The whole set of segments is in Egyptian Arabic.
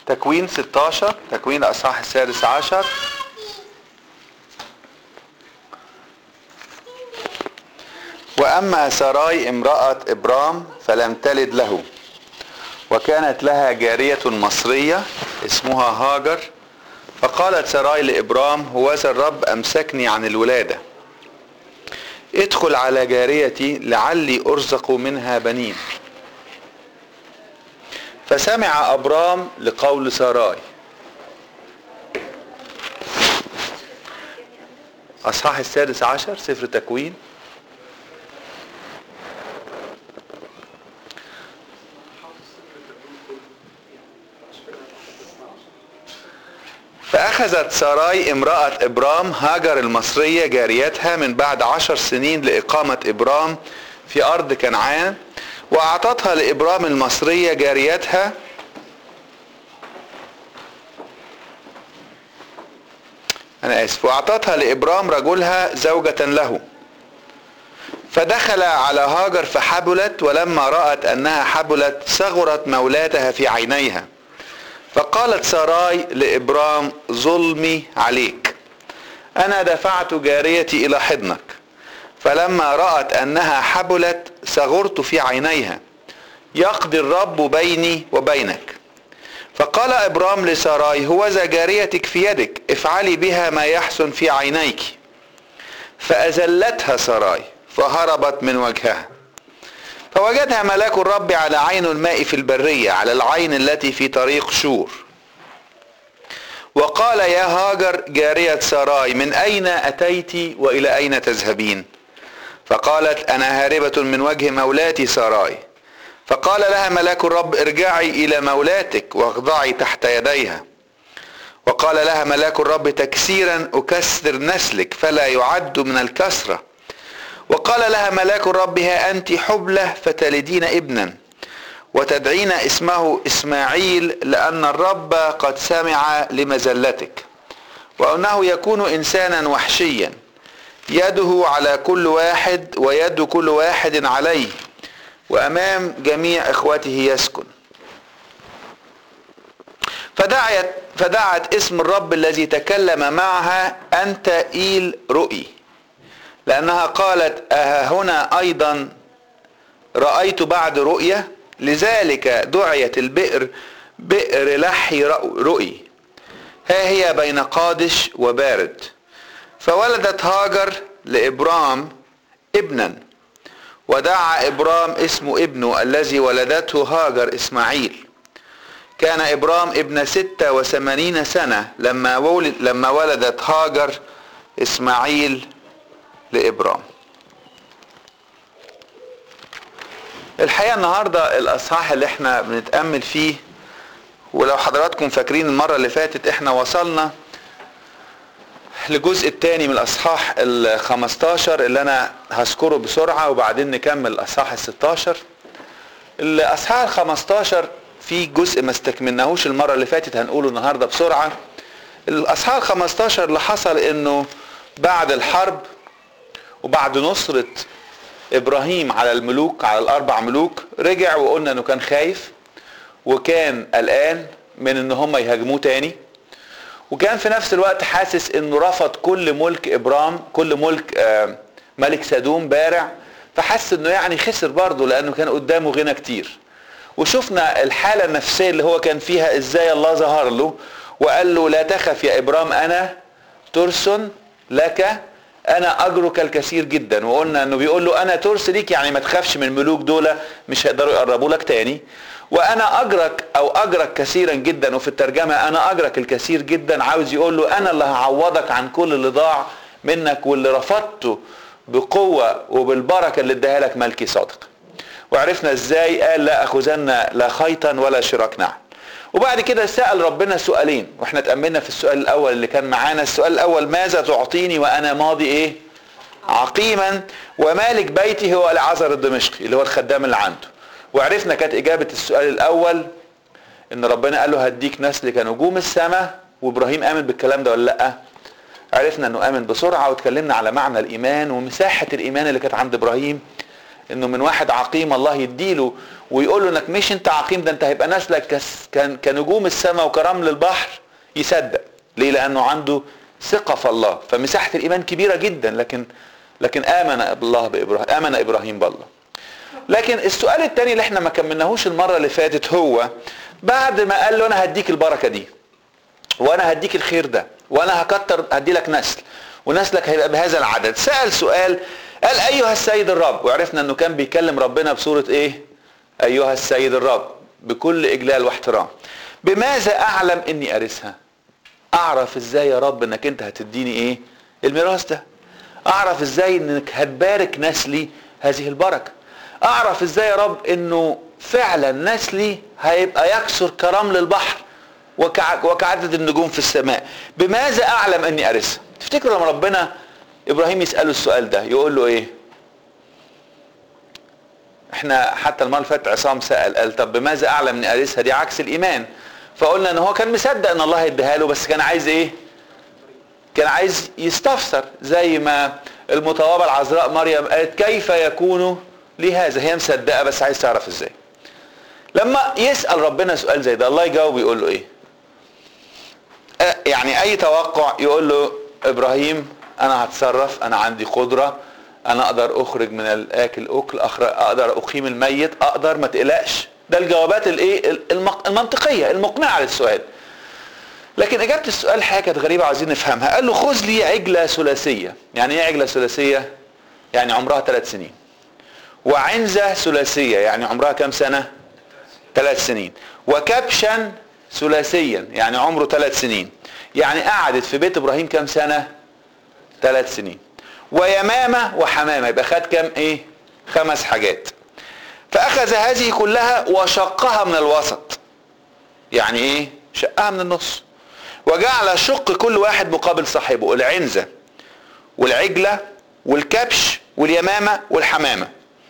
تكوين 16 تكوين الأصحاح السادس عشر وأما سراي امرأة إبرام فلم تلد له وكانت لها جارية مصرية اسمها هاجر فقالت سراي لإبرام هوذا الرب أمسكني عن الولادة ادخل على جاريتي لعلي أرزق منها بنين فسمع أبرام لقول سراي أصحاح السادس عشر سفر تكوين فأخذت ساراي امرأة إبرام هاجر المصرية جاريتها من بعد عشر سنين لإقامة إبرام في أرض كنعان وأعطتها لإبرام المصرية جاريتها أنا آسف وأعطتها لإبرام رجلها زوجة له فدخل على هاجر فحبلت ولما رأت أنها حبلت صغرت مولاتها في عينيها فقالت ساراي لإبرام ظلمي عليك أنا دفعت جاريتي إلى حضنك فلما رأت أنها حبلت صغرت في عينيها يقضي الرب بيني وبينك فقال إبرام لساراي هوذا جاريتك في يدك افعلي بها ما يحسن في عينيك فأزلتها ساراي فهربت من وجهها فوجدها ملاك الرب على عين الماء في البرية على العين التي في طريق شور وقال يا هاجر جارية ساراي من أين أتيت وإلى أين تذهبين فقالت أنا هاربة من وجه مولاتي ساراي فقال لها ملاك الرب ارجعي إلى مولاتك واخضعي تحت يديها وقال لها ملاك الرب تكسيرا أكسر نسلك فلا يعد من الكسره وقال لها ملاك الرب ها أنت حبلة فتلدين ابنا وتدعين اسمه إسماعيل لأن الرب قد سمع لمزلتك وأنه يكون إنسانا وحشيا يده على كل واحد ويد كل واحد عليه وأمام جميع إخوته يسكن فدعت, فدعت اسم الرب الذي تكلم معها أنت إيل رؤي لأنها قالت أها هنا أيضا رأيت بعد رؤية لذلك دعيت البئر بئر لحي رؤي ها هي بين قادش وبارد فولدت هاجر لإبرام ابنا ودعا إبرام اسم ابنه الذي ولدته هاجر إسماعيل كان إبرام ابن ستة وثمانين سنة لما, ولد لما ولدت هاجر إسماعيل لإبرام الحقيقة النهاردة الأصحاح اللي احنا بنتأمل فيه ولو حضراتكم فاكرين المرة اللي فاتت احنا وصلنا للجزء الثاني من الأصحاح ال 15 اللي أنا هذكره بسرعة وبعدين نكمل الأصحاح ال 16 الأصحاح ال 15 في جزء ما استكملناهوش المرة اللي فاتت هنقوله النهاردة بسرعة الأصحاح ال 15 اللي حصل إنه بعد الحرب وبعد نصرة ابراهيم على الملوك على الاربع ملوك رجع وقلنا انه كان خايف وكان قلقان من ان هم يهاجموه تاني وكان في نفس الوقت حاسس انه رفض كل ملك ابرام كل ملك آه ملك سدوم بارع فحس انه يعني خسر برضه لانه كان قدامه غنى كتير وشفنا الحاله النفسيه اللي هو كان فيها ازاي الله ظهر له وقال له لا تخف يا ابرام انا ترس لك انا اجرك الكثير جدا وقلنا انه بيقول له انا ترس ليك يعني ما تخافش من الملوك دول مش هيقدروا يقربوا لك تاني وانا اجرك او اجرك كثيرا جدا وفي الترجمه انا اجرك الكثير جدا عاوز يقول له انا اللي هعوضك عن كل اللي ضاع منك واللي رفضته بقوه وبالبركه اللي اداها لك ملكي صادق وعرفنا ازاي قال لا اخذن لا خيطا ولا شراك نعم وبعد كده سأل ربنا سؤالين واحنا اتأملنا في السؤال الاول اللي كان معانا السؤال الاول ماذا تعطيني وانا ماضي ايه عقيما ومالك بيتي هو العذر الدمشقي اللي هو الخدام اللي عنده وعرفنا كانت اجابة السؤال الاول ان ربنا قال له هديك نسل كنجوم السماء وابراهيم امن بالكلام ده ولا لا عرفنا انه امن بسرعة واتكلمنا على معنى الايمان ومساحة الايمان اللي كانت عند ابراهيم انه من واحد عقيم الله يديله ويقول له انك مش انت عقيم ده انت هيبقى نسلك كس- كان- كنجوم السماء وكرمل البحر يصدق ليه لانه عنده ثقه في الله فمساحه الايمان كبيره جدا لكن لكن امن بالله بابراهيم امن ابراهيم بالله لكن السؤال الثاني اللي احنا ما كملناهوش المره اللي فاتت هو بعد ما قال له انا هديك البركه دي وانا هديك الخير ده وانا هكتر هدي لك نسل ونسلك هيبقى بهذا العدد سأل سؤال قال ايها السيد الرب وعرفنا انه كان بيكلم ربنا بصورة ايه ايها السيد الرب بكل اجلال واحترام بماذا اعلم اني ارثها اعرف ازاي يا رب انك انت هتديني ايه الميراث ده اعرف ازاي انك هتبارك نسلي هذه البركة اعرف ازاي يا رب انه فعلا نسلي هيبقى يكسر كرمل البحر وكع- وكعدد النجوم في السماء بماذا اعلم اني ارثها تفتكروا لما ربنا ابراهيم يساله السؤال ده يقول له ايه احنا حتى المره اللي فاتت عصام سال قال طب بماذا اعلم اني ارثها دي عكس الايمان فقلنا ان هو كان مصدق ان الله هيديها له بس كان عايز ايه كان عايز يستفسر زي ما المطوبه العذراء مريم قالت كيف يكون لي هذا هي مصدقه بس عايز تعرف ازاي لما يسال ربنا سؤال زي ده الله يجاوب يقول له ايه آه، يعني اي توقع يقول له ابراهيم انا هتصرف انا عندي قدره انا اقدر اخرج من الاكل اكل أخر- اقدر اقيم الميت اقدر ما تقلقش ده الجوابات الايه المق- المنطقيه المقنعه للسؤال لكن اجابه السؤال حاجه كانت غريبه عايزين نفهمها قال له خذ لي عجله ثلاثيه يعني ايه عجله ثلاثيه يعني عمرها ثلاث سنين وعنزه ثلاثيه يعني عمرها كام سنه ثلاث سنين وكبشا ثلاثيا يعني عمره ثلاث سنين يعني قعدت في بيت ابراهيم كام سنه ثلاث سنين ويمامه وحمامه يبقى خد كام ايه خمس حاجات فاخذ هذه كلها وشقها من الوسط يعني ايه شقها من النص وجعل شق كل واحد مقابل صاحبه العنزه والعجله والكبش واليمامه والحمامه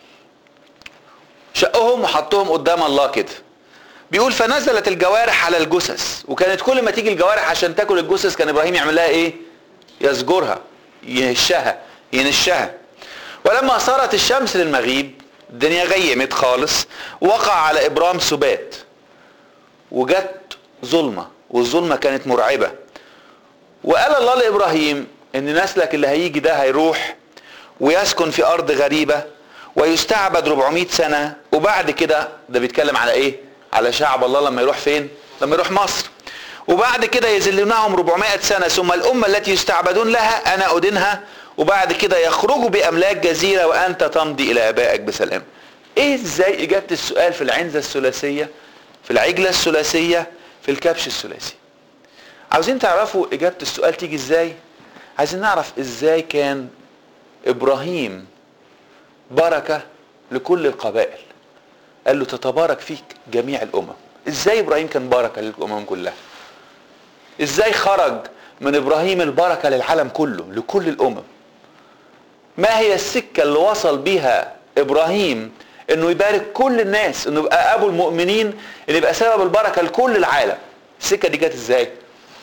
شقهم وحطهم قدام الله كده بيقول فنزلت الجوارح على الجثث وكانت كل ما تيجي الجوارح عشان تاكل الجثث كان ابراهيم يعمل لها ايه يزجرها يهشها ينشها ولما صارت الشمس للمغيب الدنيا غيمت خالص وقع على ابرام سبات وجت ظلمه والظلمه كانت مرعبه وقال الله لابراهيم ان نسلك اللي هيجي ده هيروح ويسكن في ارض غريبه ويستعبد 400 سنه وبعد كده ده بيتكلم على ايه على شعب الله لما يروح فين لما يروح مصر وبعد كده يذلونهم 400 سنه ثم الامه التي يستعبدون لها انا ادينها وبعد كده يخرجوا باملاك جزيره وانت تمضي الى ابائك بسلام ايه ازاي اجابه السؤال في العنزه الثلاثيه في العجله الثلاثيه في الكبش الثلاثي عاوزين تعرفوا اجابه السؤال تيجي ازاي عايزين نعرف ازاي كان ابراهيم بركه لكل القبائل قال له تتبارك فيك جميع الامم ازاي ابراهيم كان بركه للامم كلها ازاي خرج من ابراهيم البركه للعالم كله لكل الامم ما هي السكه اللي وصل بيها ابراهيم انه يبارك كل الناس انه يبقى ابو المؤمنين اللي يبقى سبب البركه لكل العالم السكه دي جت ازاي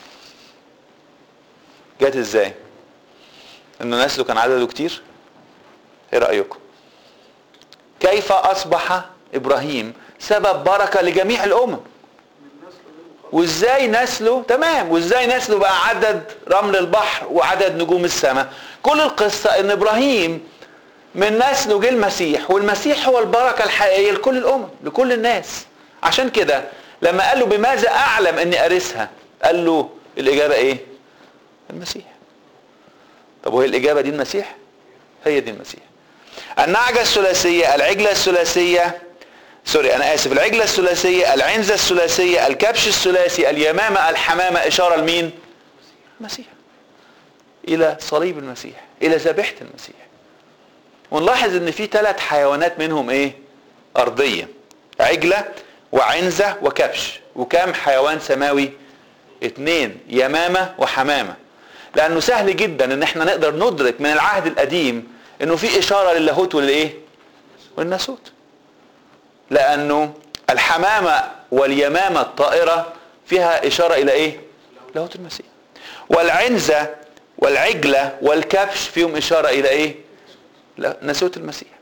جت ازاي انه نسله كان عدده كتير ايه رايكم كيف اصبح ابراهيم سبب بركه لجميع الامم وازاي نسله تمام وازاي نسله بقى عدد رمل البحر وعدد نجوم السماء كل القصه ان ابراهيم من نسله جه المسيح والمسيح هو البركه الحقيقيه لكل الامم لكل الناس عشان كده لما قال له بماذا اعلم اني ارثها قال له الاجابه ايه المسيح طب وهي الاجابه دي المسيح هي دي المسيح النعجه الثلاثيه العجله الثلاثيه سوري انا اسف العجله الثلاثيه العنزه الثلاثيه الكبش الثلاثي اليمامه الحمامه اشاره لمين المسيح الى صليب المسيح الى ذبيحه المسيح ونلاحظ ان في ثلاث حيوانات منهم ايه ارضيه عجله وعنزه وكبش وكم حيوان سماوي اتنين يمامه وحمامه لانه سهل جدا ان احنا نقدر ندرك من العهد القديم انه في اشاره للاهوت والايه والناسوت لانه الحمامه واليمامه الطائره فيها اشاره الى ايه لاهوت المسيح والعنزه والعجله والكبش فيهم اشاره الى ايه لا ناسوت المسيح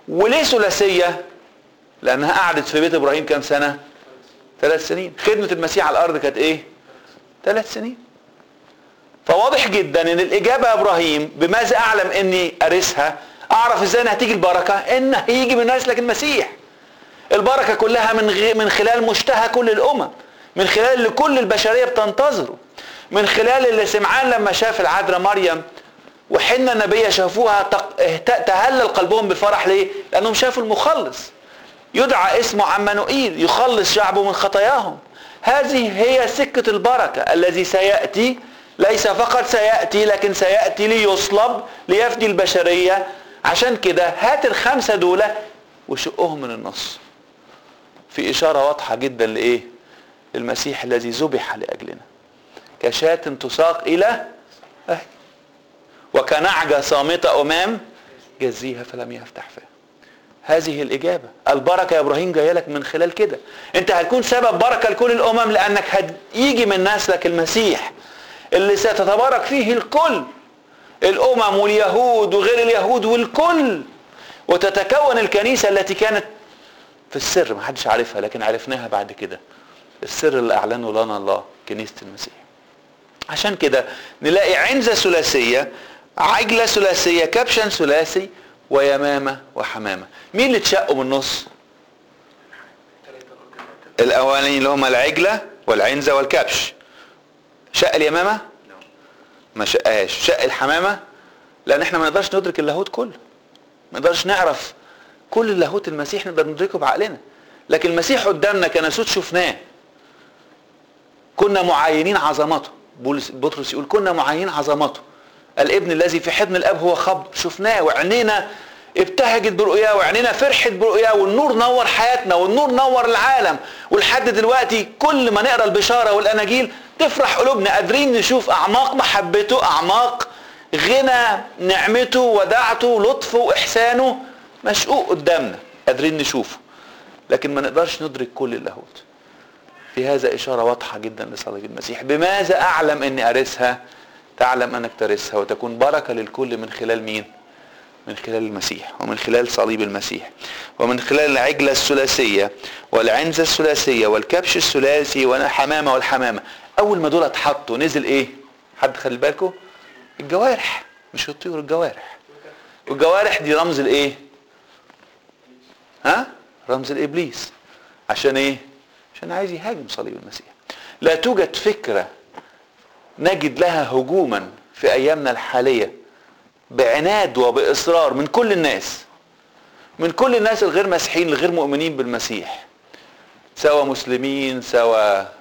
وليه ثلاثيه لانها قعدت في بيت ابراهيم كام سنه ثلاث سنين خدمه المسيح على الارض كانت ايه ثلاث سنين فواضح جدا ان الاجابه يا ابراهيم بماذا اعلم اني ارثها اعرف ازاي ان هتيجي البركه ان هيجي من نسلك المسيح البركه كلها من غي من خلال مشتهى كل الامم من خلال اللي كل البشريه بتنتظره من خلال اللي سمعان لما شاف العذراء مريم وحنا النبيه شافوها تهلل قلبهم بالفرح ليه لانهم شافوا المخلص يدعى اسمه عمانوئيل يخلص شعبه من خطاياهم هذه هي سكة البركة الذي سيأتي ليس فقط سيأتي لكن سيأتي ليصلب ليفدي البشرية عشان كده هات الخمسة دول وشقهم من النص في إشارة واضحة جدا لإيه المسيح الذي ذبح لأجلنا كشاة تساق إلى أهل وكنعجة صامتة أمام جزيها فلم يفتح فيها هذه الإجابة البركة يا إبراهيم جاية لك من خلال كده أنت هتكون سبب بركة لكل الأمم لأنك هيجي من نسلك المسيح اللي ستتبارك فيه الكل الأمم واليهود وغير اليهود والكل وتتكون الكنيسة التي كانت في السر ما حدش عارفها لكن عرفناها بعد كده السر اللي أعلنه لنا الله كنيسة المسيح عشان كده نلاقي عنزة ثلاثية عجلة ثلاثية كبشا ثلاثي ويمامة وحمامة مين اللي اتشقوا من النص الاولانيين اللي هم العجلة والعنزة والكبش شق اليمامة ما شقهاش شق الحمامة لان احنا ما نقدرش ندرك اللاهوت كله ما نقدرش نعرف كل اللاهوت المسيح نقدر ندركه بعقلنا لكن المسيح قدامنا كناسوت شفناه كنا معاينين عظمته بطرس يقول كنا معاينين عظمته الابن الذي في حضن الاب هو خبر شفناه وعينينا ابتهجت برؤياه وعينينا فرحت برؤياه والنور نور حياتنا والنور نور العالم ولحد دلوقتي كل ما نقرا البشاره والاناجيل تفرح قلوبنا قادرين نشوف اعماق محبته اعماق غنى نعمته ودعته لطفه واحسانه مشقوق قدامنا قادرين نشوفه لكن ما نقدرش ندرك كل اللاهوت في هذا اشاره واضحه جدا لصليب المسيح بماذا اعلم اني ارثها تعلم انك ترثها وتكون بركه للكل من خلال مين من خلال المسيح ومن خلال صليب المسيح ومن خلال العجلة الثلاثية والعنزة الثلاثية والكبش الثلاثي والحمامة والحمامة أول ما دول اتحطوا نزل إيه؟ حد خلي بالكم؟ الجوارح مش الطيور الجوارح والجوارح دي رمز الإيه؟ ها؟ رمز الإبليس عشان إيه؟ عشان عايز يهاجم صليب المسيح لا توجد فكرة نجد لها هجوما في أيامنا الحالية بعناد وبإصرار من كل الناس من كل الناس الغير مسيحيين الغير مؤمنين بالمسيح سواء مسلمين سواء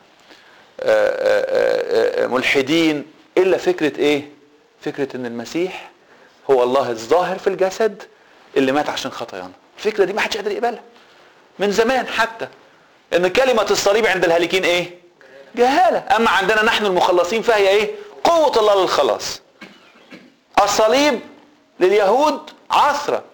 ملحدين إلا فكرة إيه فكرة إن المسيح هو الله الظاهر في الجسد اللي مات عشان خطايانا الفكرة دي ما حدش قادر يقبلها من زمان حتى ان كلمة الصليب عند الهالكين ايه جهالة اما عندنا نحن المخلصين فهي ايه قوة الله للخلاص الصليب لليهود عثرة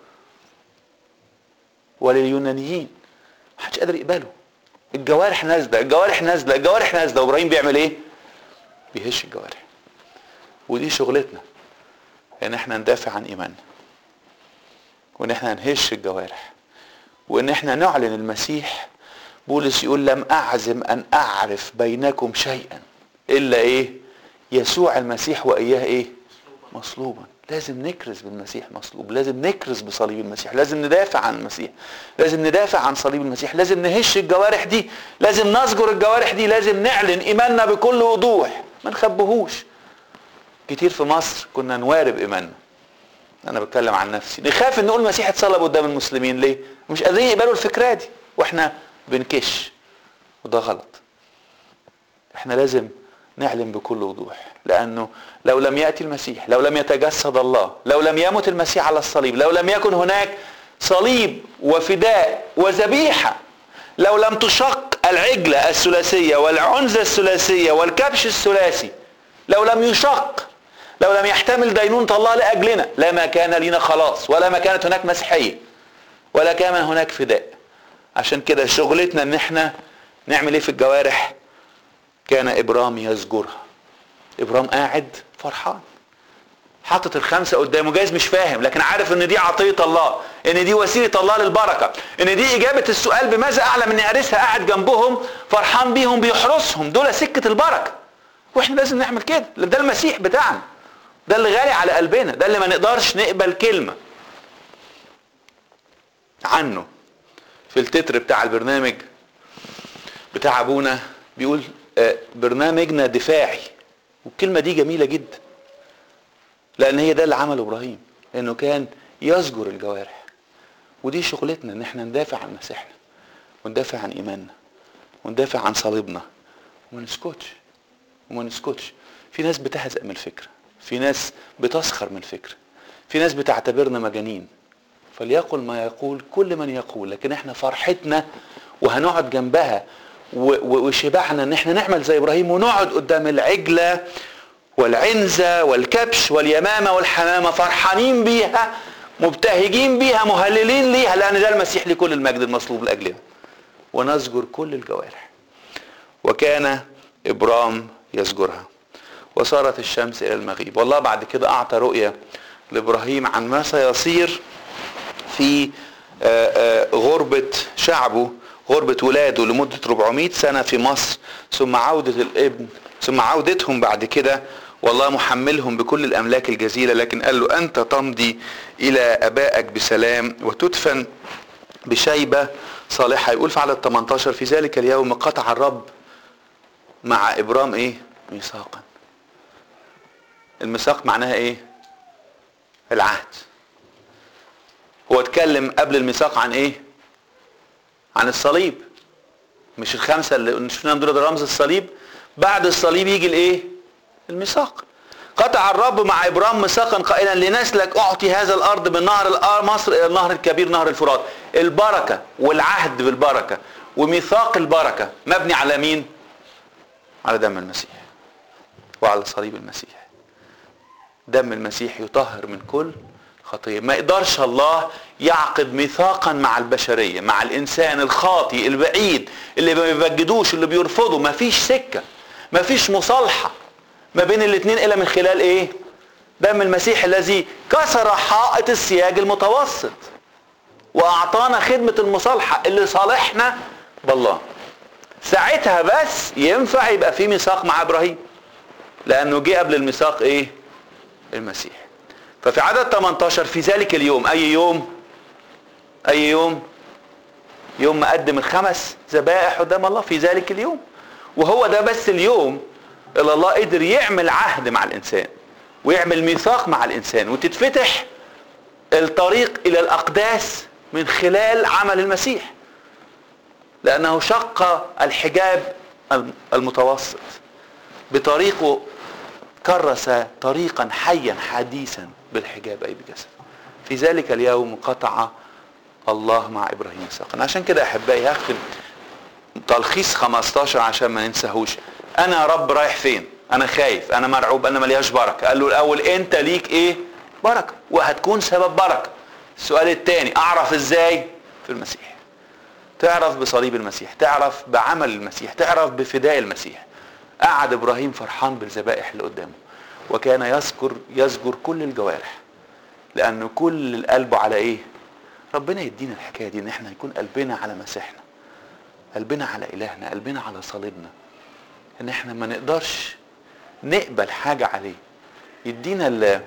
ولليونانيين محدش قادر يقبله الجوارح نازلة الجوارح نازلة الجوارح نازلة وابراهيم بيعمل ايه بيهش الجوارح ودي شغلتنا ان احنا ندافع عن ايماننا وان احنا نهش الجوارح وان احنا نعلن المسيح بولس يقول لم اعزم ان اعرف بينكم شيئا الا ايه يسوع المسيح واياه ايه مصلوبا لازم نكرز بالمسيح مصلوب لازم نكرز بصليب المسيح لازم ندافع عن المسيح لازم ندافع عن صليب المسيح لازم نهش الجوارح دي لازم نزجر الجوارح دي لازم نعلن ايماننا بكل وضوح ما نخبهوش كتير في مصر كنا نوارب ايماننا انا بتكلم عن نفسي نخاف ان نقول المسيح اتصلب قدام المسلمين ليه مش قادرين يقبلوا الفكره دي واحنا بنكش وده غلط احنا لازم نعلن بكل وضوح لانه لو لم ياتي المسيح لو لم يتجسد الله لو لم يمت المسيح على الصليب لو لم يكن هناك صليب وفداء وذبيحه لو لم تشق العجله الثلاثيه والعنزه الثلاثيه والكبش الثلاثي لو لم يشق لو لم يحتمل دينونة الله لأجلنا لما كان لنا خلاص ولا ما كانت هناك مسيحية ولا كان هناك فداء عشان كده شغلتنا ان احنا نعمل ايه في الجوارح كان ابرام يزجرها ابرام قاعد فرحان حاطط الخمسه قدامه جايز مش فاهم لكن عارف ان دي عطيه الله ان دي وسيله الله للبركه ان دي اجابه السؤال بماذا اعلم اني ارثها قاعد جنبهم فرحان بيهم بيحرسهم دول سكه البركه واحنا لازم نعمل كده ده المسيح بتاعنا ده اللي غالي على قلبنا ده اللي ما نقدرش نقبل كلمه عنه في التتر بتاع البرنامج بتاع ابونا بيقول آه، برنامجنا دفاعي والكلمه دي جميله جدا لان هي ده اللي عمله ابراهيم انه كان يزجر الجوارح ودي شغلتنا ان احنا ندافع عن مسيحنا وندافع عن ايماننا وندافع عن صليبنا وما نسكتش وما نسكتش في ناس بتهزأ من الفكره في ناس بتسخر من الفكره في ناس بتعتبرنا مجانين فليقل ما يقول كل من يقول لكن احنا فرحتنا وهنقعد جنبها وشبعنا ان احنا نعمل زي ابراهيم ونقعد قدام العجله والعنزه والكبش واليمامه والحمامه فرحانين بيها مبتهجين بيها مهللين ليها لان ده المسيح لكل المجد المصلوب لاجلنا ونزجر كل الجوارح وكان ابرام يزجرها وصارت الشمس الى المغيب والله بعد كده اعطى رؤيه لابراهيم عن ما سيصير في آه، آه، غربة شعبه غربة ولاده لمدة 400 سنة في مصر ثم عودة الابن ثم عودتهم بعد كده والله محملهم بكل الأملاك الجزيلة لكن قال له أنت تمضي إلى أبائك بسلام وتدفن بشيبة صالحة يقول في عدد 18 في ذلك اليوم قطع الرب مع إبرام إيه ميثاقا الميثاق معناها إيه العهد هو اتكلم قبل الميثاق عن ايه عن الصليب مش الخمسه اللي شفناهم دول رمز الصليب بعد الصليب يجي الايه الميثاق قطع الرب مع ابرام ميثاقا قائلا لنسلك اعطي هذا الارض من نهر مصر الى النهر الكبير نهر الفرات البركه والعهد بالبركه وميثاق البركه مبني على مين على دم المسيح وعلى صليب المسيح دم المسيح يطهر من كل خطية ما يقدرش الله يعقد ميثاقا مع البشرية مع الإنسان الخاطي البعيد اللي ما بيبجدوش اللي بيرفضوا ما فيش سكة ما فيش مصالحة ما بين الاثنين إلا من خلال إيه دم المسيح الذي كسر حائط السياج المتوسط وأعطانا خدمة المصالحة اللي صالحنا بالله ساعتها بس ينفع يبقى في ميثاق مع إبراهيم لأنه جه قبل الميثاق إيه المسيح ففي عدد 18 في ذلك اليوم اي يوم اي يوم يوم ما قدم الخمس ذبائح قدام الله في ذلك اليوم وهو ده بس اليوم اللي الله قدر يعمل عهد مع الانسان ويعمل ميثاق مع الانسان وتتفتح الطريق الى الاقداس من خلال عمل المسيح لانه شق الحجاب المتوسط بطريقه كرس طريقا حيا حديثا بالحجاب أي بجسد في ذلك اليوم قطع الله مع إبراهيم ميثاقا عشان كده أحبائي هختم تلخيص 15 عشان ما ننساهوش أنا يا رب رايح فين أنا خايف أنا مرعوب أنا ملياش بركة قال له الأول أنت ليك إيه بركة وهتكون سبب بركة السؤال الثاني أعرف إزاي في المسيح تعرف بصليب المسيح تعرف بعمل المسيح تعرف بفداء المسيح قعد ابراهيم فرحان بالذبائح اللي قدامه وكان يذكر يذكر كل الجوارح لان كل قلبه على ايه ربنا يدينا الحكايه دي ان احنا يكون قلبنا على مسيحنا قلبنا على الهنا قلبنا على صليبنا ان احنا ما نقدرش نقبل حاجه عليه يدينا ال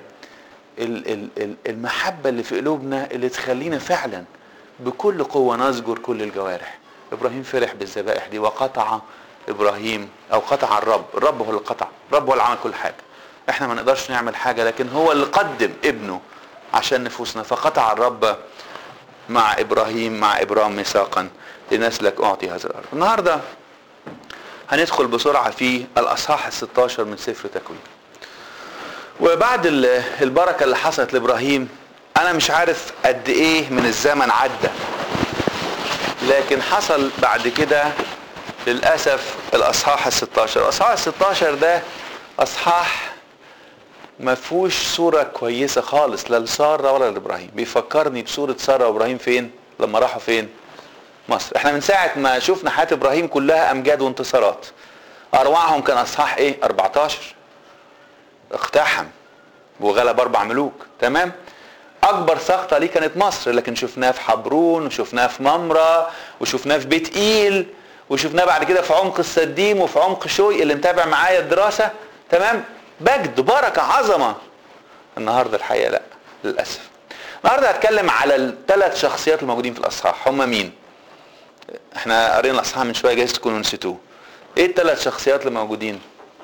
المحبه اللي في قلوبنا اللي تخلينا فعلا بكل قوه نذكر كل الجوارح ابراهيم فرح بالذبائح دي وقطع ابراهيم او قطع الرب الرب هو اللي قطع الرب هو اللي عمل كل حاجه احنا ما نقدرش نعمل حاجه لكن هو اللي قدم ابنه عشان نفوسنا فقطع الرب مع ابراهيم مع ابرام ميثاقا لنسلك اعطي هذا الارض النهارده هندخل بسرعه في الاصحاح ال16 من سفر تكوين وبعد البركه اللي حصلت لابراهيم انا مش عارف قد ايه من الزمن عدى لكن حصل بعد كده للأسف الأصحاح الستاشر الأصحاح الستاشر ده أصحاح ما فيهوش صورة كويسة خالص لا لسارة ولا لإبراهيم بيفكرني بصورة سارة وإبراهيم فين لما راحوا فين مصر احنا من ساعة ما شفنا حياة إبراهيم كلها أمجاد وانتصارات أرواحهم كان أصحاح إيه 14 اقتحم وغلب اربع ملوك تمام اكبر سقطه ليه كانت مصر لكن شفناه في حبرون وشفناه في ممرة وشفناه في بيت ايل وشفناه بعد كده في عمق السديم وفي عمق شوي اللي متابع معايا الدراسه تمام مجد بركه عظمه النهارده الحقيقه لا للاسف النهارده هتكلم على الثلاث شخصيات الموجودين في الاصحاح هم مين احنا قرينا الاصحاح من شويه جايز تكونوا نسيتوه ايه الثلاث شخصيات اللي موجودين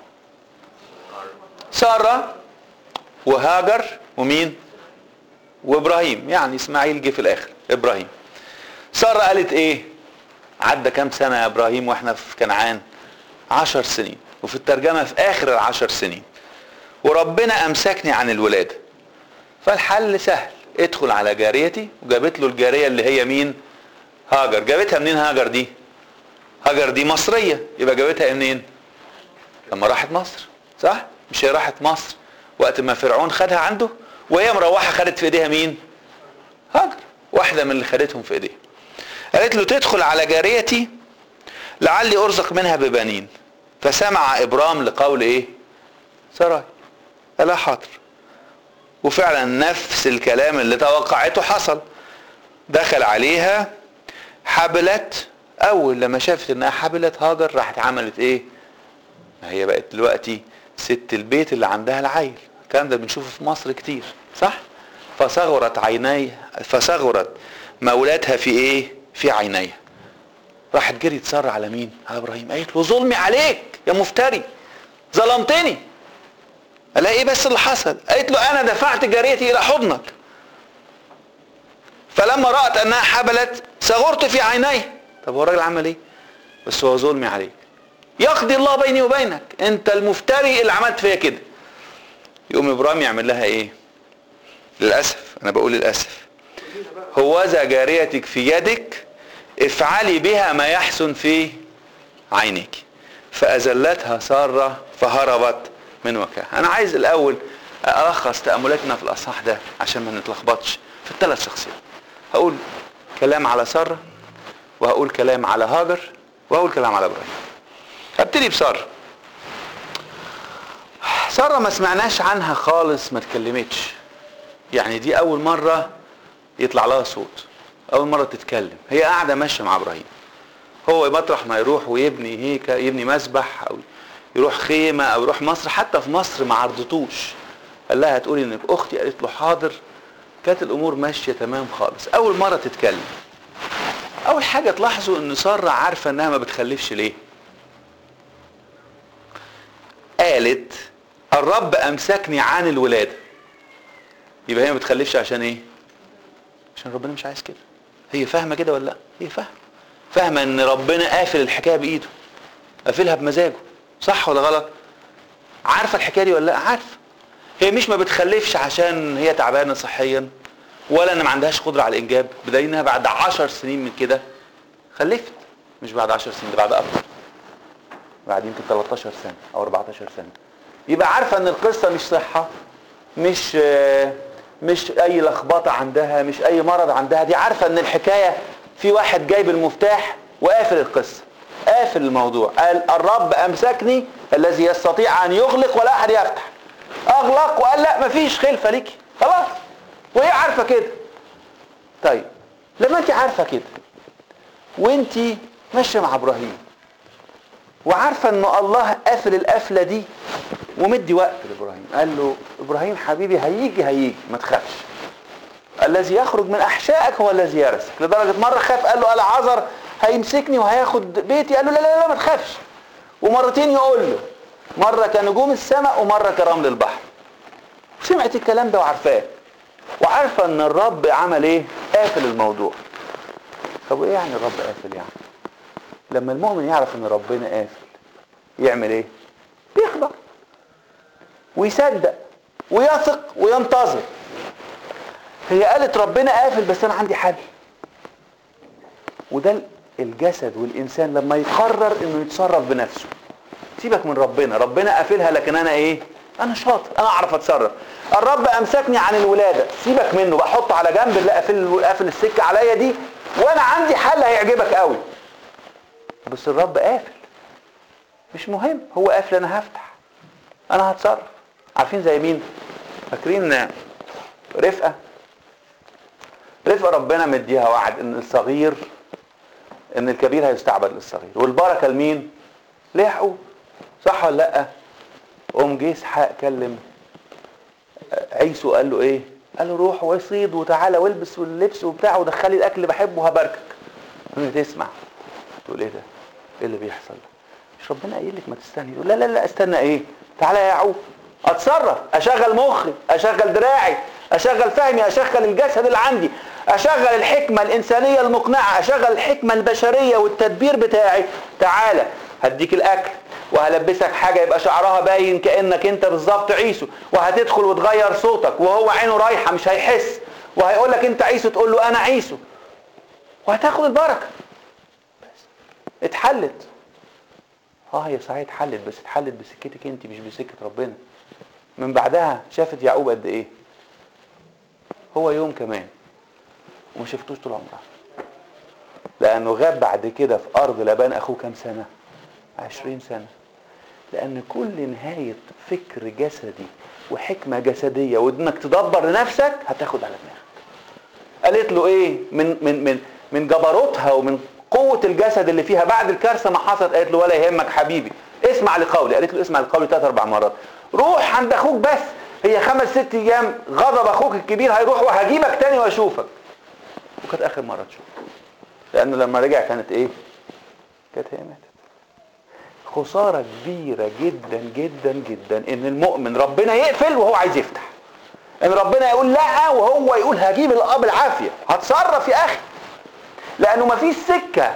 ساره وهاجر ومين وابراهيم يعني اسماعيل جه في الاخر ابراهيم ساره قالت ايه عدى كام سنه يا ابراهيم واحنا في كنعان عشر سنين وفي الترجمه في اخر العشر سنين وربنا امسكني عن الولاده فالحل سهل ادخل على جاريتي وجابت له الجاريه اللي هي مين هاجر جابتها منين هاجر دي هاجر دي مصريه يبقى جابتها منين لما راحت مصر صح مش هي راحت مصر وقت ما فرعون خدها عنده وهي مروحه خدت في ايديها مين هاجر واحده من اللي خدتهم في ايديها قالت له تدخل على جاريتي لعلي ارزق منها ببنين فسمع ابرام لقول ايه سراي قال حاضر وفعلا نفس الكلام اللي توقعته حصل دخل عليها حبلت اول لما شافت انها حبلت هاجر راحت عملت ايه ما هي بقت دلوقتي ست البيت اللي عندها العيل الكلام ده بنشوفه في مصر كتير صح فصغرت عيني فصغرت مولاتها في ايه في عينيها راحت جري تسر على مين على ابراهيم قالت له ظلمي عليك يا مفتري ظلمتني قال ايه بس اللي حصل قالت له انا دفعت جاريتي الى حضنك فلما رأت انها حبلت صغرت في عيني طب هو الراجل عمل ايه بس هو ظلمي عليك يقضي الله بيني وبينك انت المفتري اللي عملت فيا كده يقوم ابراهيم يعمل لها ايه للاسف انا بقول للاسف هوذا جاريتك في يدك افعلي بها ما يحسن في عينك فأزلتها سارة فهربت من وكاها أنا عايز الأول ألخص تأملاتنا في الأصحاح ده عشان ما نتلخبطش في الثلاث شخصيات هقول كلام على سارة وهقول كلام على هاجر وهقول كلام على إبراهيم هبتدي بسارة سارة ما سمعناش عنها خالص ما اتكلمتش يعني دي أول مرة يطلع لها صوت أول مرة تتكلم هي قاعدة ماشية مع إبراهيم هو مطرح ما يروح ويبني هيك يبني مسبح أو يروح خيمة أو يروح مصر حتى في مصر ما عرضتوش قال لها هتقولي إنك أختي قالت له حاضر كانت الأمور ماشية تمام خالص أول مرة تتكلم أول حاجة تلاحظوا إن سارة عارفة إنها ما بتخلفش ليه قالت الرب أمسكني عن الولادة يبقى هي ما بتخلفش عشان إيه عشان ربنا مش عايز كده هي فاهمه كده ولا لا هي فاهمه فاهمه ان ربنا قافل الحكايه بايده قافلها بمزاجه صح ولا غلط عارفه الحكايه دي ولا لا عارفه هي مش ما بتخلفش عشان هي تعبانه صحيا ولا ان ما عندهاش قدره على الانجاب بدليل انها بعد عشر سنين من كده خلفت مش بعد عشر سنين ده بعد اكتر بعد يمكن 13 سنه او 14 سنه يبقى عارفه ان القصه مش صحه مش آه مش اي لخبطه عندها مش اي مرض عندها دي عارفه ان الحكايه في واحد جايب المفتاح وقافل القصه قافل الموضوع قال الرب امسكني الذي يستطيع ان يغلق ولا احد يفتح اغلق وقال لا مفيش خلفه ليكي خلاص وهي عارفه كده طيب لما انت عارفه كده وانت ماشيه مع ابراهيم وعارفه ان الله قافل القفله دي ومدي وقت لابراهيم قال له ابراهيم حبيبي هيجي هيجي ما تخافش الذي يخرج من احشائك هو الذي يرثك لدرجه مره خاف قال له العذر هيمسكني وهياخد بيتي قال له لا لا لا ما تخافش ومرتين يقول له مره كنجوم السماء ومره كرمل البحر سمعت الكلام ده وعارفاه وعارفه ان الرب عمل ايه قافل الموضوع طب ايه يعني الرب قافل يعني لما المؤمن يعرف ان ربنا قافل يعمل ايه يخضع ويصدق ويثق وينتظر هي قالت ربنا قافل بس انا عندي حل وده الجسد والانسان لما يقرر انه يتصرف بنفسه سيبك من ربنا ربنا قافلها لكن انا ايه انا شاطر انا اعرف اتصرف الرب امسكني عن الولاده سيبك منه بقى حطه على جنب اللي قافل قافل السكه عليا دي وانا عندي حل هيعجبك قوي بس الرب قافل مش مهم هو قافل انا هفتح انا هتصرف عارفين زي مين فاكرين رفقه رفقه ربنا مديها وعد ان الصغير ان الكبير هيستعبد للصغير والبركه لمين ليعقوب صح ولا لا قوم جه اسحاق كلم عيسو قال له ايه قال له روح وصيد وتعالى والبس واللبس وبتاع ودخلي الاكل اللي بحبه هباركك تسمع تقول ايه ده ايه اللي بيحصل مش ربنا قايل لك ما تستني تقول لا لا لا استنى ايه تعالى يا يعقوب اتصرف اشغل مخي اشغل دراعي اشغل فهمي اشغل الجسد اللي عندي اشغل الحكمه الانسانيه المقنعه اشغل الحكمه البشريه والتدبير بتاعي تعالى هديك الاكل وهلبسك حاجه يبقى شعرها باين كانك انت بالظبط عيسو وهتدخل وتغير صوتك وهو عينه رايحه مش هيحس وهيقول لك انت عيسو تقول له انا عيسو وهتاخد البركه بس اتحلت اه هي صحيح اتحلت بس اتحلت بسكتك انت مش بسكه ربنا من بعدها شافت يعقوب قد ايه هو يوم كمان وما شفتوش طول عمرها لانه غاب بعد كده في ارض لبان اخوه كام سنه عشرين سنه لان كل نهايه فكر جسدي وحكمه جسديه وانك تدبر لنفسك هتاخد على دماغك قالت له ايه من من من من جبروتها ومن قوه الجسد اللي فيها بعد الكارثه ما حصلت قالت له ولا يهمك حبيبي اسمع لقولي قالت له اسمع لقولي ثلاث اربع مرات روح عند اخوك بس هي خمس ست ايام غضب اخوك الكبير هيروح وهجيبك تاني واشوفك وكانت اخر مره تشوفه لانه لما رجع كانت ايه كانت هي ماتت خسارة كبيرة جدا جدا جدا ان المؤمن ربنا يقفل وهو عايز يفتح ان ربنا يقول لا وهو يقول هجيب الاب العافية هتصرف يا اخي لانه مفيش سكة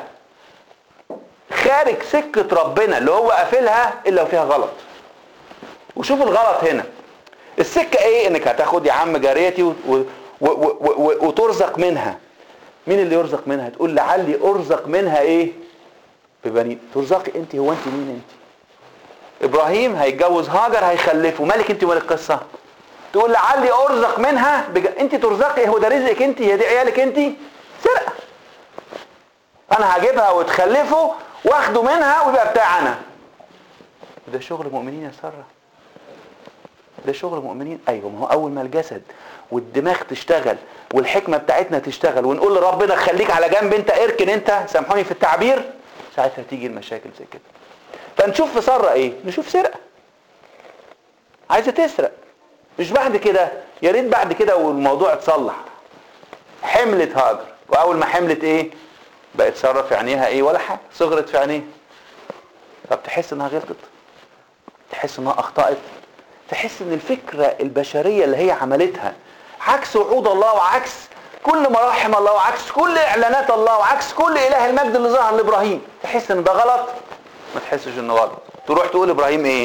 خارج سكة ربنا اللي هو قافلها الا وفيها غلط وشوف الغلط هنا السكة ايه انك هتاخد يا عم جاريتي و... و... و... و... وترزق منها مين اللي يرزق منها تقول لعلي ارزق منها ايه ببنين ترزقي انت هو انت مين انت ابراهيم هيتجوز هاجر هيخلفه مالك انت ومال القصه تقول لعلي ارزق منها بج... انت ترزقي هو ده رزقك انت هي دي عيالك انت سرقه انا هجيبها وتخلفه واخده منها ويبقى بتاعنا ده شغل مؤمنين يا ساره ده شغل مؤمنين ايوه ما هو اول ما الجسد والدماغ تشتغل والحكمه بتاعتنا تشتغل ونقول لربنا خليك على جنب انت اركن انت سامحوني في التعبير ساعتها تيجي المشاكل زي كده فنشوف في ساره ايه نشوف سرقه عايزه تسرق مش بعد كده يا ريت بعد كده والموضوع اتصلح حملت هاجر واول ما حملت ايه بقت ساره في عينيها ايه ولا حاجه صغرت في عينيها طب تحس انها غلطت تحس انها اخطات تحس ان الفكره البشريه اللي هي عملتها عكس وعود الله وعكس كل مراحم الله وعكس كل اعلانات الله وعكس كل اله المجد اللي ظهر لابراهيم تحس ان ده غلط ما تحسش انه غلط تروح تقول ابراهيم ايه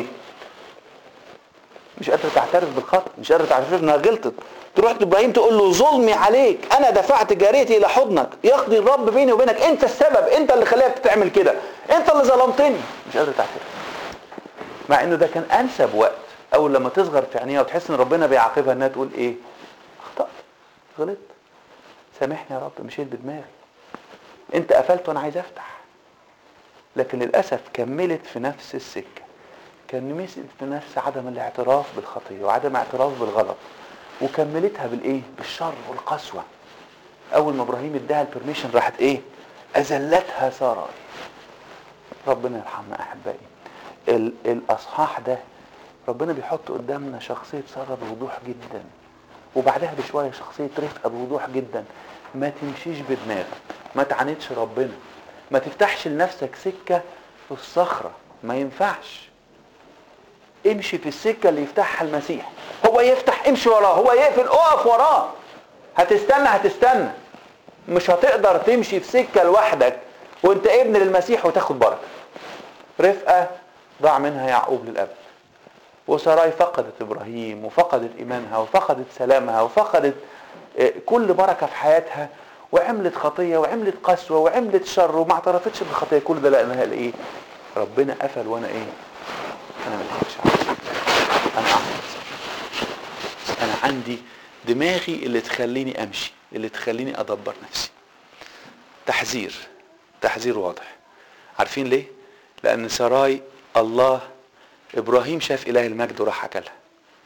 مش قادره تعترف بالخطا مش قادره تعترف انها غلطت تروح لابراهيم تقول له ظلمي عليك انا دفعت جاريتي الى حضنك يقضي الرب بيني وبينك انت السبب انت اللي خليك تعمل كده انت اللي ظلمتني مش قادره تعترف مع انه ده كان انسب وقت اول لما تصغر في عينيها وتحس ان ربنا بيعاقبها انها تقول ايه اخطات غلطت سامحني يا رب مشيت بدماغي انت قفلت وانا عايز افتح لكن للاسف كملت في نفس السكه كان مسكت في نفس عدم الاعتراف بالخطيه وعدم اعتراف بالغلط وكملتها بالايه بالشر والقسوه اول ما ابراهيم اداها البرميشن راحت ايه اذلتها ساره ربنا يرحمنا احبائي ال- الاصحاح ده ربنا بيحط قدامنا شخصيه ساره بوضوح جدا وبعدها بشويه شخصيه رفقه بوضوح جدا ما تمشيش بدماغك ما تعاندش ربنا ما تفتحش لنفسك سكه في الصخره ما ينفعش امشي في السكه اللي يفتحها المسيح هو يفتح امشي وراه هو يقفل اقف وراه هتستنى هتستنى مش هتقدر تمشي في سكه لوحدك وانت ابن للمسيح وتاخد بركه رفقه ضاع منها يعقوب للابد وسراي فقدت ابراهيم وفقدت ايمانها وفقدت سلامها وفقدت آه، كل بركه في حياتها وعملت خطيه وعملت قسوه وعملت شر وما اعترفتش بالخطيه كل ده لانها ايه ربنا قفل وانا ايه انا ما لحقتش انا اعمل انا عندي دماغي اللي تخليني امشي اللي تخليني ادبر نفسي تحذير تحذير واضح عارفين ليه لان سراي الله ابراهيم شاف اله المجد وراح اكلها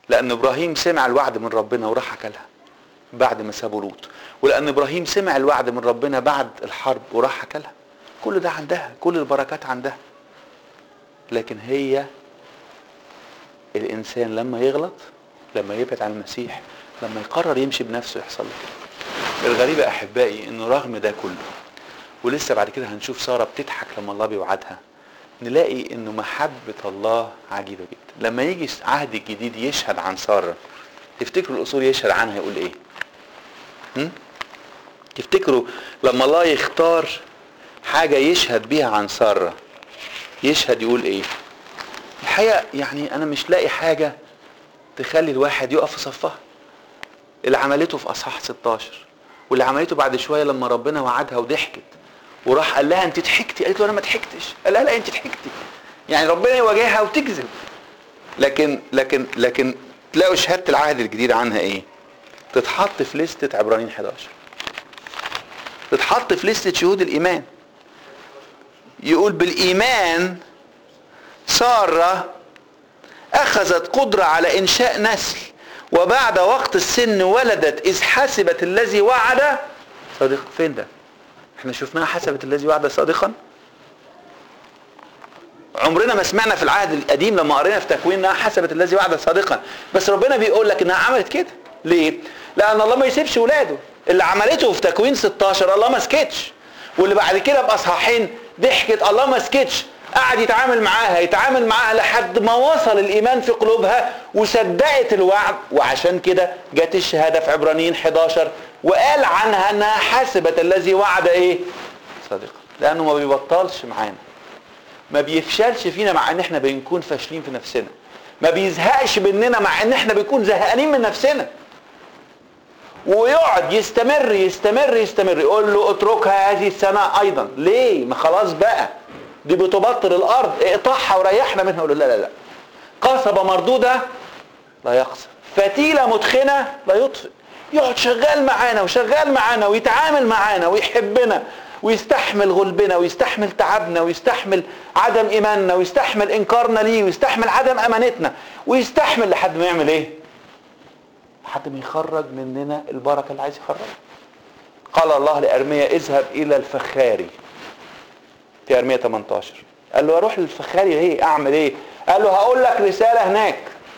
لان ابراهيم سمع الوعد من ربنا وراح اكلها بعد ما سابوا لوط ولان ابراهيم سمع الوعد من ربنا بعد الحرب وراح اكلها كل ده عندها كل البركات عندها لكن هي الانسان لما يغلط لما يبعد عن المسيح لما يقرر يمشي بنفسه يحصل له كده الغريب يا احبائي انه رغم ده كله ولسه بعد كده هنشوف ساره بتضحك لما الله بيوعدها نلاقي انه محبه الله عجيبه جدا لما يجي عهد الجديد يشهد عن ساره تفتكروا الاصول يشهد عنها يقول ايه هم؟ تفتكروا لما الله يختار حاجه يشهد بيها عن ساره يشهد يقول ايه الحقيقه يعني انا مش لاقي حاجه تخلي الواحد يقف في صفها اللي عملته في اصحاح 16 واللي عملته بعد شويه لما ربنا وعدها وضحكت وراح قال لها انت ضحكتي قالت له انا ما ضحكتش قال لها لا انت ضحكتي يعني ربنا يواجهها وتكذب لكن لكن لكن تلاقوا شهاده العهد الجديد عنها ايه تتحط في لستة عبرانيين 11 تتحط في لستة شهود الإيمان يقول بالإيمان سارة أخذت قدرة على إنشاء نسل وبعد وقت السن ولدت إذ حسبت الذي وعد صادق فين ده احنا شفناها حسبت الذي وعد صادقا عمرنا ما سمعنا في العهد القديم لما قرينا في تكوين انها حسبت الذي وعد صادقا بس ربنا بيقول لك انها عملت كده ليه لان الله ما يسيبش ولاده اللي عملته في تكوين 16 الله ما سكتش واللي بعد كده باصحاحين ضحكت الله ما سكتش قعد يتعامل معاها يتعامل معاها لحد ما وصل الايمان في قلوبها وصدقت الوعد وعشان كده جت الشهاده في عبرانيين 11 وقال عنها انها حسبت الذي وعد ايه صادقا لانه ما بيبطلش معانا ما بيفشلش فينا مع ان احنا بنكون فاشلين في نفسنا ما بيزهقش مننا مع ان احنا بنكون زهقانين من نفسنا ويقعد يستمر يستمر يستمر يقول له اتركها هذه السنة ايضا ليه ما خلاص بقى دي بتبطل الارض اقطعها وريحنا منها يقول له لا لا لا قصبة مردودة لا يقصر فتيلة مدخنة لا يطفئ يقعد شغال معانا وشغال معانا ويتعامل معانا ويحبنا ويستحمل غلبنا ويستحمل تعبنا ويستحمل عدم ايماننا ويستحمل انكارنا ليه ويستحمل عدم امانتنا ويستحمل لحد ما يعمل ايه لحد ما يخرج مننا البركه اللي عايز يخرجها قال الله لارميا اذهب الى الفخاري في ارميا 18 قال له اروح للفخاري ايه اعمل ايه قال له هقول لك رساله هناك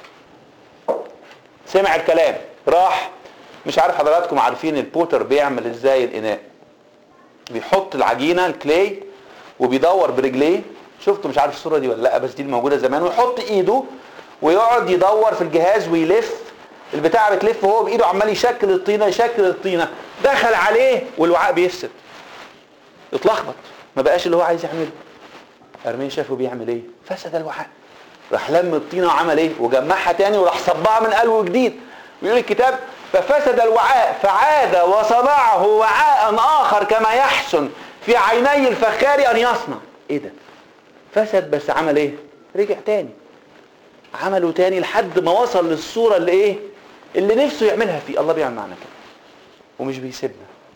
سمع الكلام راح مش عارف حضراتكم عارفين البوتر بيعمل ازاي الاناء بيحط العجينه الكلاي وبيدور برجليه شفتوا مش عارف الصوره دي ولا لا بس دي موجوده زمان ويحط ايده ويقعد يدور في الجهاز ويلف البتاع بتلف وهو بايده عمال يشكل الطينه يشكل الطينه دخل عليه والوعاء بيفسد اتلخبط ما بقاش اللي هو عايز يعمله ارميا شافه بيعمل ايه فسد الوعاء راح لم الطينه وعمل ايه وجمعها تاني وراح صبها من قلبه جديد ويقول الكتاب ففسد الوعاء فعاد وصنعه وعاء اخر كما يحسن في عيني الفخار ان يصنع ايه ده فسد بس عمل ايه رجع تاني عمله تاني لحد ما وصل للصوره اللي ايه اللي نفسه يعملها فيه الله بيعمل معنا كده ومش بيسيبنا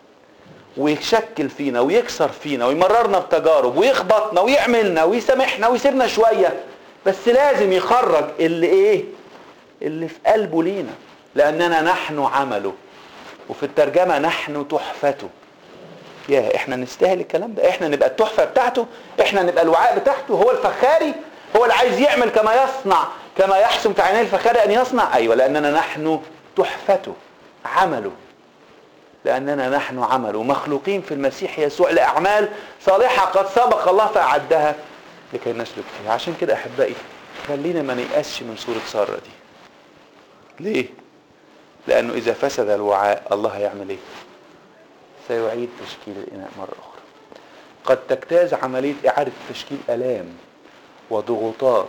ويشكل فينا ويكسر فينا ويمررنا بتجارب ويخبطنا ويعملنا ويسامحنا ويسيبنا شويه بس لازم يخرج اللي ايه اللي في قلبه لينا لاننا نحن عمله وفي الترجمه نحن تحفته يا احنا نستاهل الكلام ده احنا نبقى التحفه بتاعته احنا نبقى الوعاء بتاعته هو الفخاري هو اللي عايز يعمل كما يصنع كما يحسن في عيني الفخاري ان يصنع ايوه لاننا نحن تحفته عمله لاننا نحن عمله مخلوقين في المسيح يسوع لاعمال صالحه قد سبق الله فاعدها لكي نسلك فيها عشان كده احبائي خلينا ما نيأسش من صوره ساره دي ليه لانه اذا فسد الوعاء الله هيعمل ايه سيعيد تشكيل الاناء مره اخرى قد تجتاز عمليه اعاده تشكيل الام وضغوطات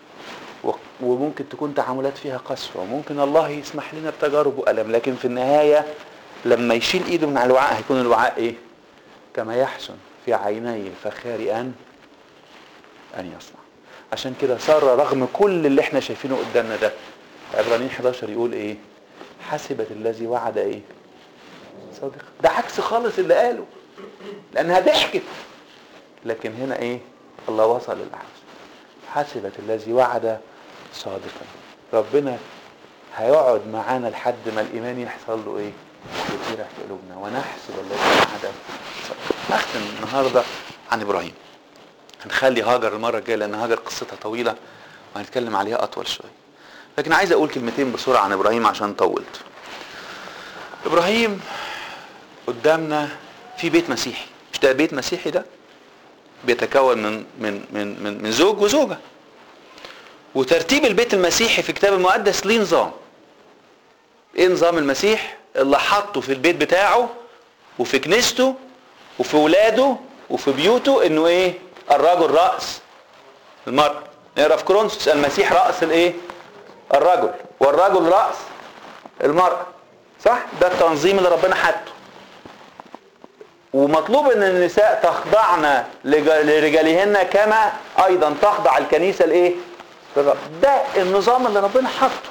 وممكن تكون تعاملات فيها قسوه وممكن الله يسمح لنا بتجارب والم لكن في النهايه لما يشيل ايده من على الوعاء هيكون الوعاء ايه كما يحسن في عيني الفخار ان ان يصنع عشان كده ساره رغم كل اللي احنا شايفينه قدامنا ده عبرانيين 11 يقول ايه حسبت الذي وعد ايه صادق ده عكس خالص اللي قاله لانها ضحكت لكن هنا ايه الله وصل للعكس حسبت الذي وعد صادقا ربنا هيقعد معانا لحد ما الايمان يحصل له ايه يطير في قلوبنا ونحسب الذي عدم اختم النهارده عن ابراهيم هنخلي هاجر المره الجايه لان هاجر قصتها طويله وهنتكلم عليها اطول شويه لكن عايز اقول كلمتين بسرعه عن ابراهيم عشان طولت ابراهيم قدامنا في بيت مسيحي مش ده بيت مسيحي ده بيتكون من من من من, من زوج وزوجه وترتيب البيت المسيحي في الكتاب المقدس ليه نظام ايه نظام المسيح اللي حطه في البيت بتاعه وفي كنيسته وفي ولاده وفي بيوته انه ايه الرجل راس المرأة نقرا في كورنثوس المسيح راس الايه الرجل والرجل راس المرأة صح ده التنظيم اللي ربنا حطه ومطلوب ان النساء تخضعن لرجالهن كما ايضا تخضع الكنيسه لايه للرب ده النظام اللي ربنا حطه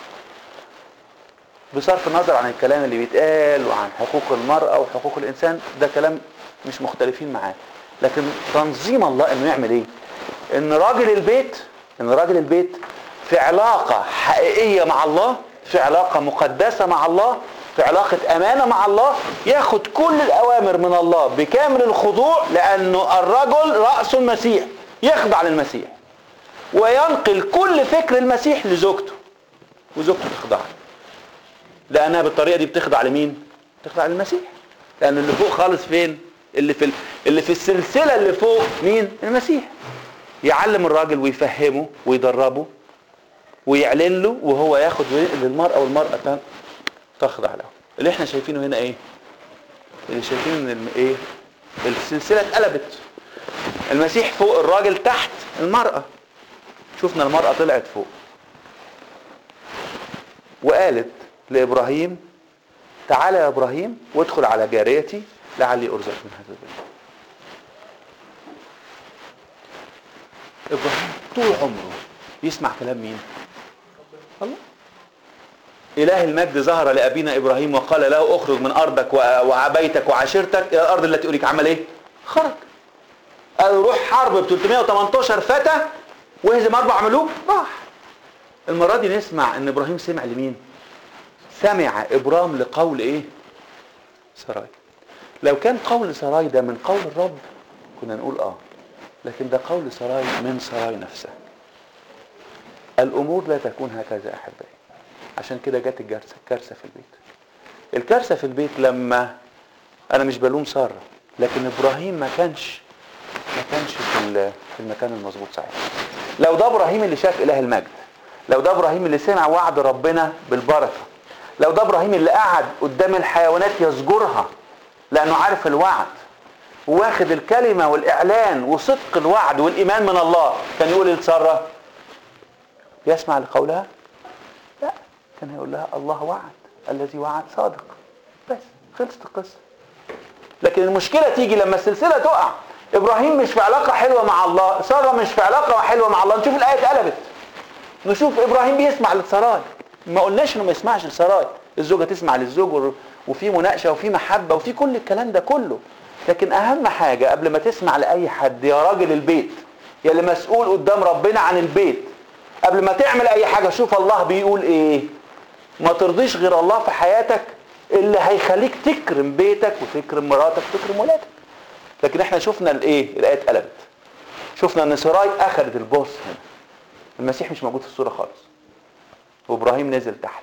بصرف النظر عن الكلام اللي بيتقال وعن حقوق المرأة وحقوق الإنسان ده كلام مش مختلفين معاه لكن تنظيم الله انه يعمل ايه ان راجل البيت ان راجل البيت في علاقة حقيقية مع الله في علاقة مقدسة مع الله في علاقة أمانة مع الله ياخد كل الأوامر من الله بكامل الخضوع لأنه الرجل رأس المسيح يخضع للمسيح وينقل كل فكر المسيح لزوجته وزوجته تخضع لأنها بالطريقة دي بتخضع لمين؟ بتخضع للمسيح لأن اللي فوق خالص فين؟ اللي في اللي في السلسلة اللي فوق مين؟ المسيح يعلم الراجل ويفهمه ويدربه ويعلن له وهو ياخد للمرأة والمرأة تخضع له اللي احنا شايفينه هنا ايه اللي شايفينه ان ايه السلسلة اتقلبت المسيح فوق الراجل تحت المرأة شفنا المرأة طلعت فوق وقالت لإبراهيم تعالى يا إبراهيم وادخل على جاريتي لعلي أرزق من هذا البيت إبراهيم طول عمره يسمع كلام مين الله إله المجد ظهر لأبينا إبراهيم وقال له اخرج من أرضك وبيتك وعشيرتك إلى الأرض التي أريك عمل إيه؟ خرج قال روح حرب ب 318 فتى وهزم أربع ملوك راح المرة دي نسمع إن إبراهيم سمع لمين؟ سمع إبرام لقول إيه؟ سراي لو كان قول سراي ده من قول الرب كنا نقول آه لكن ده قول سراي من سراي نفسها الأمور لا تكون هكذا أحبائي عشان كده جت الكارثه الكارثه في البيت الكارثه في البيت لما انا مش بلوم ساره لكن ابراهيم ما كانش ما كانش في في المكان المظبوط ساعتها لو ده ابراهيم اللي شاف اله المجد لو ده ابراهيم اللي سمع وعد ربنا بالبركه لو ده ابراهيم اللي قعد قدام الحيوانات يزجرها لانه عارف الوعد واخد الكلمه والاعلان وصدق الوعد والايمان من الله كان يقول لساره يسمع لقولها كان هيقول لها الله وعد الذي وعد صادق بس خلصت القصه لكن المشكله تيجي لما السلسله تقع ابراهيم مش في علاقه حلوه مع الله ساره مش في علاقه حلوه مع الله نشوف الايه اتقلبت نشوف ابراهيم بيسمع للسراي ما قلناش انه ما يسمعش للسراي الزوجه تسمع للزوج وفي مناقشه وفي محبه وفي كل الكلام ده كله لكن اهم حاجه قبل ما تسمع لاي حد يا راجل البيت يا اللي مسؤول قدام ربنا عن البيت قبل ما تعمل اي حاجه شوف الله بيقول ايه ما ترضيش غير الله في حياتك اللي هيخليك تكرم بيتك وتكرم مراتك وتكرم ولادك لكن احنا شفنا الايه الايه اتقلبت شفنا ان سراي اخذت البوس هنا المسيح مش موجود في الصوره خالص وابراهيم نزل تحت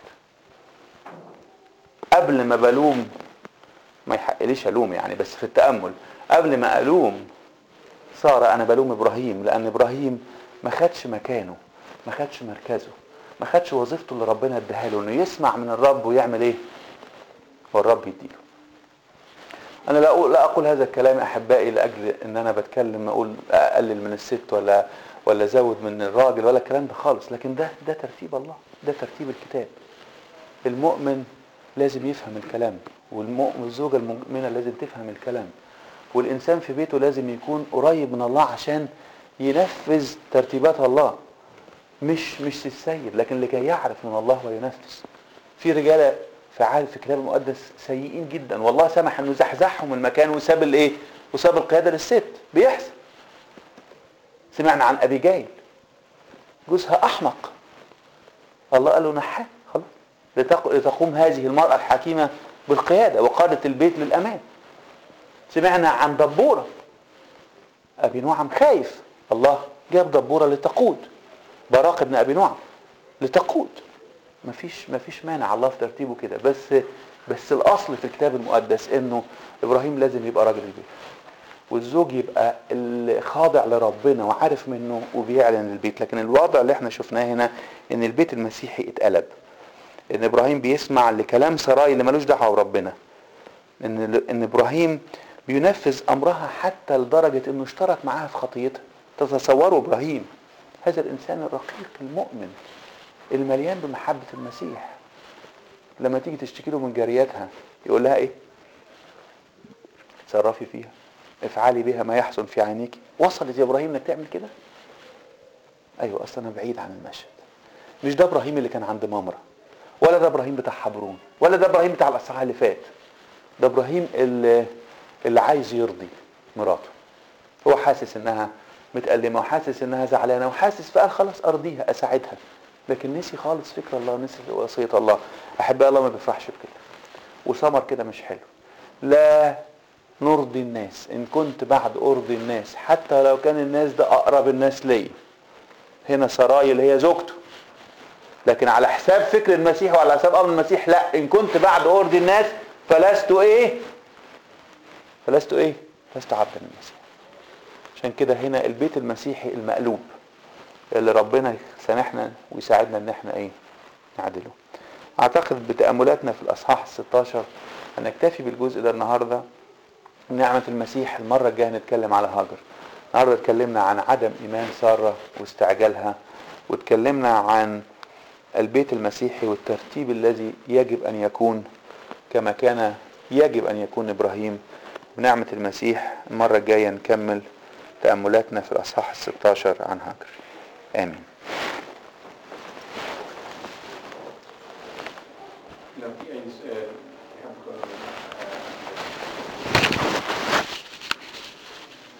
قبل ما بلوم ما يحقليش الوم يعني بس في التامل قبل ما الوم ساره انا بلوم ابراهيم لان ابراهيم ما خدش مكانه ما خدش مركزه ما خدش وظيفته اللي ربنا اداها له انه يسمع من الرب ويعمل ايه والرب يديله انا لا اقول لا اقول هذا الكلام احبائي لاجل ان انا بتكلم اقول اقلل من الست ولا ولا ازود من الراجل ولا الكلام ده خالص لكن ده ده ترتيب الله ده ترتيب الكتاب المؤمن لازم يفهم الكلام والمؤمن الزوجه المؤمنه لازم تفهم الكلام والانسان في بيته لازم يكون قريب من الله عشان ينفذ ترتيبات الله مش مش السيد لكن لكي يعرف من الله وينفذ في رجاله فعال في الكتاب المقدس سيئين جدا والله سمح انه زحزحهم المكان وساب الايه وساب القياده للست بيحصل سمعنا عن ابي جايل جوزها احمق الله قال له نحاه خلاص لتق- لتقوم هذه المرأة الحكيمة بالقيادة وقادت البيت للأمان سمعنا عن دبورة أبي نعم خايف الله جاب دبورة لتقود براق ابن أبي نعم لتقود مفيش مفيش مانع الله في ترتيبه كده بس بس الأصل في الكتاب المقدس إنه إبراهيم لازم يبقى راجل البيت والزوج يبقى الخاضع لربنا وعارف منه وبيعلن البيت لكن الوضع اللي احنا شفناه هنا ان البيت المسيحي اتقلب ان ابراهيم بيسمع لكلام سراي اللي ملوش دعوه بربنا ان ان ابراهيم بينفذ امرها حتى لدرجه انه اشترك معاها في خطيتها تتصوروا ابراهيم هذا الانسان الرقيق المؤمن المليان بمحبه المسيح لما تيجي تشتكي له من جارياتها يقول لها ايه تصرفي فيها افعلي بها ما يحسن في عينيك وصلت يا ابراهيم انك تعمل كده ايوه اصلا انا بعيد عن المشهد مش ده ابراهيم اللي كان عند مامرة ولا ده ابراهيم بتاع حبرون ولا ده ابراهيم بتاع الاصحاح اللي فات ده ابراهيم اللي, اللي عايز يرضي مراته هو حاسس انها متألمة وحاسس انها زعلانة وحاسس فقال خلاص ارضيها اساعدها لكن نسي خالص فكر الله نسي وصية الله احباء الله ما بيفرحش بكده وثمر كده مش حلو لا نرضي الناس ان كنت بعد ارضي الناس حتى لو كان الناس ده اقرب الناس ليا هنا سراي اللي هي زوجته لكن على حساب فكر المسيح وعلى حساب امر المسيح لا ان كنت بعد ارضي الناس فلست ايه فلست ايه لست عبدا للمسيح عشان كده هنا البيت المسيحي المقلوب اللي ربنا يسامحنا ويساعدنا ان احنا ايه نعدله اعتقد بتأملاتنا في الاصحاح ال16 هنكتفي بالجزء ده النهارده نعمة المسيح المرة الجاية نتكلم على هاجر النهارده اتكلمنا عن عدم ايمان سارة واستعجالها واتكلمنا عن البيت المسيحي والترتيب الذي يجب ان يكون كما كان يجب ان يكون ابراهيم بنعمة المسيح المرة الجاية نكمل تأملاتنا في الأصحاح الستاشر عن هاجر آمين لو في أي سؤال يحب